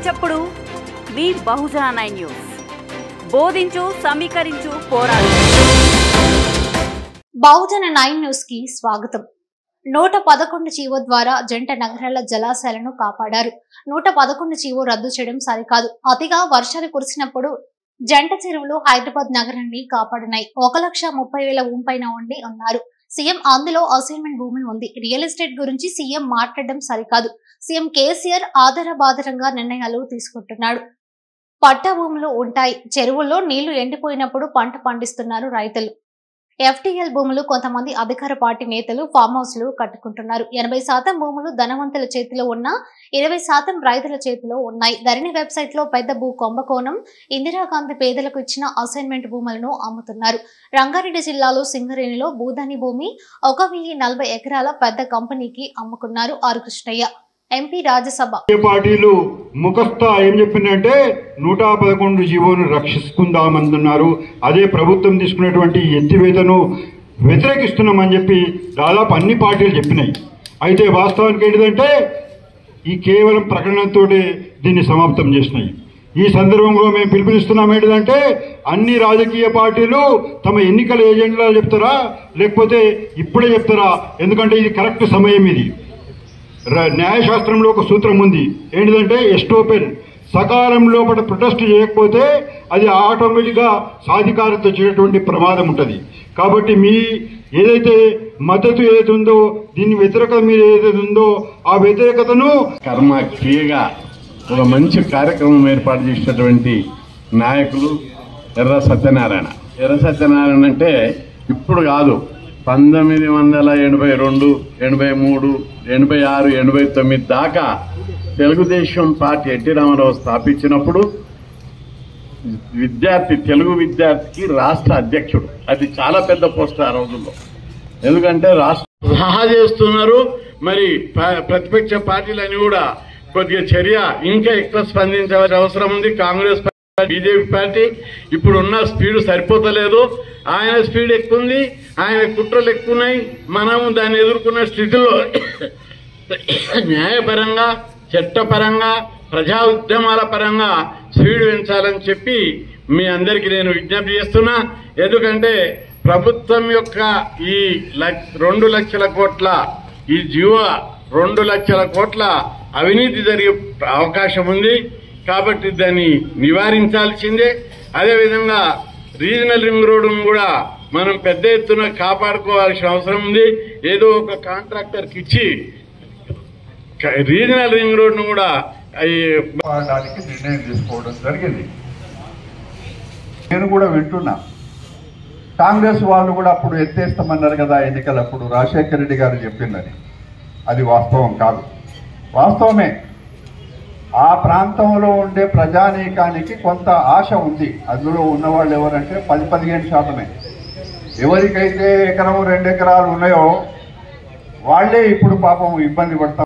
చప్పుడు మీ బహుజన nine news బోధించు సమీకరించు పోరాడు బహుజన నైన్ న్యూస్ కి స్వాగతం నూట పదకొండు జీవో ద్వారా జంట నగరాల జలాశయాలను కాపాడారు నూట పదకొండు జీవో రద్దు చేయడం సరికాదు అతిగా వర్షాలు కురిసినప్పుడు జంట చెరువులు హైదరాబాద్ నగరాన్ని కాపాడినాయి ఒక లక్ష ముప్పై వేల ఊం పైన ఉండి ఉన్నారు సీఎం అందులో అసైన్మెంట్ భూమి ఉంది రియల్ ఎస్టేట్ గురించి సీఎం మాట్లాడడం సరికాదు సీఎం కేసీఆర్ ఆధారబాధరంగా నిర్ణయాలు తీసుకుంటున్నాడు పట్టా భూములు ఉంటాయి చెరువుల్లో నీళ్లు ఎండిపోయినప్పుడు పంట పండిస్తున్నారు రైతులు ఎఫ్టీఎల్ భూములు కొంతమంది అధికార పార్టీ నేతలు ఫామ్ హౌస్లు కట్టుకుంటున్నారు ఎనభై శాతం భూములు ధనవంతుల చేతిలో ఉన్న ఇరవై శాతం రైతుల చేతిలో ఉన్నాయి ధరణి వెబ్సైట్ లో పెద్ద భూ కుంభకోణం ఇందిరాగాంధీ పేదలకు ఇచ్చిన అసైన్మెంట్ భూములను అమ్ముతున్నారు రంగారెడ్డి జిల్లాలో సింగరేణిలో భూధాని భూమి ఒక వెయ్యి నలభై ఎకరాల పెద్ద కంపెనీకి అమ్ముకున్నారు ఆర్ కృష్ణయ్య ఎంపీ రాజ్యసభ ఏ పార్టీలు ముఖస్థ ఏం చెప్పిందంటే నూట పదకొండు జీవోను రక్షించుకుందామన్నారు అదే ప్రభుత్వం తీసుకున్నటువంటి ఎత్తివేతను వ్యతిరేకిస్తున్నామని చెప్పి దాదాపు అన్ని పార్టీలు చెప్పినాయి అయితే వాస్తవానికి ఏంటిదంటే ఈ కేవలం ప్రకటనతో దీన్ని సమాప్తం చేసినాయి ఈ సందర్భంలో మేము పిలుపునిస్తున్నాం ఏంటిదంటే అన్ని రాజకీయ పార్టీలు తమ ఎన్నికల ఏజెంట్లా చెప్తారా లేకపోతే ఇప్పుడే చెప్తారా ఎందుకంటే ఇది కరెక్ట్ సమయం ఇది ర- న్యాయశాస్త్రంలో ఒక సూత్రం ఉంది ఏంటిదంటే ఎస్టోపెన్ సకాలం లోపల ప్రొటెస్ట్ చేయకపోతే అది ఆటోమేటిక్గా సాధికారత చేయటువంటి ప్రమాదం ఉంటుంది కాబట్టి మీ ఏదైతే మద్దతు ఏదైతే ఉందో దీని వ్యతిరేకత మీద ఏదైతే ఉందో ఆ వ్యతిరేకతను కర్మ క్రియగా ఒక మంచి కార్యక్రమం ఏర్పాటు చేసినటువంటి నాయకులు ఎర్ర సత్యనారాయణ ఎర్ర సత్యనారాయణ అంటే ఇప్పుడు కాదు పంతొమ్మిది వందల ఎనభై రెండు ఎనభై మూడు ఎనభై ఆరు ఎనభై తొమ్మిది దాకా తెలుగుదేశం పార్టీ ఎన్టీ రామారావు స్థాపించినప్పుడు విద్యార్థి తెలుగు విద్యార్థికి రాష్ట్ర అధ్యక్షుడు అది చాలా పెద్ద పోస్ట్ ఆ రోజుల్లో ఎందుకంటే రాష్ట్ర సహా చేస్తున్నారు మరి ప- ప్రతిపక్ష పార్టీలన్నీ కూడా కొద్దిగా చర్య ఇంకా ఎక్కువ స్పందించవలసిన అవసరం ఉంది కాంగ్రెస్ పార్టీ బీజేపీ పార్టీ ఇప్పుడు ఉన్న స్పీడ్ సరిపోతలేదు ఆయన స్పీడ్ ఎక్కువ ఉంది ఆయన కుట్రలు ఎక్కువ ఉన్నాయి మనము దాన్ని ఎదుర్కొన్న స్థితిలో న్యాయపరంగా చట్టపరంగా ప్రజా ఉద్యమాల పరంగా స్పీడ్ పెంచాలని చెప్పి మీ అందరికీ నేను విజ్ఞప్తి చేస్తున్నా ఎందుకంటే ప్రభుత్వం యొక్క ఈ లక్- రెండు లక్షల కోట్ల ఈ జీవ రెండు లక్షల కోట్ల అవినీతి జరిగే అవకాశం ఉంది కాబట్టి దాన్ని నివారించాల్సిందే అదేవిధంగా రీజనల్ రింగ్ రోడ్డును కూడా మనం పెద్ద ఎత్తున కాపాడుకోవాల్సిన అవసరం ఉంది ఏదో ఒక కాంట్రాక్టర్కి ఇచ్చి క- రీజనల్ రింగ్ రోడ్ను కూడా ఈ వాడడానికి నిర్ణయం తీసుకోవడం జరిగింది నేను కూడా వింటున్నా కాంగ్రెస్ వాళ్ళు కూడా అప్పుడు ఎత్తేస్తామన్నారు కదా ఎన్నికలప్పుడు రాజశేఖర రెడ్డి గారు చెప్పిందని అది వాస్తవం కాదు వాస్తవమే ఆ ప్రాంతంలో ఉండే ప్రజానీకానికి కొంత ఆశ ఉంది అందులో ఉన్నవాళ్ళు ఎవరంటే పది పదిహేను శాతమే ఎవరికైతే ఎకరం రెండు ఎకరాలు ఉన్నాయో వాళ్ళే ఇప్పుడు పాపం ఇబ్బంది పడతా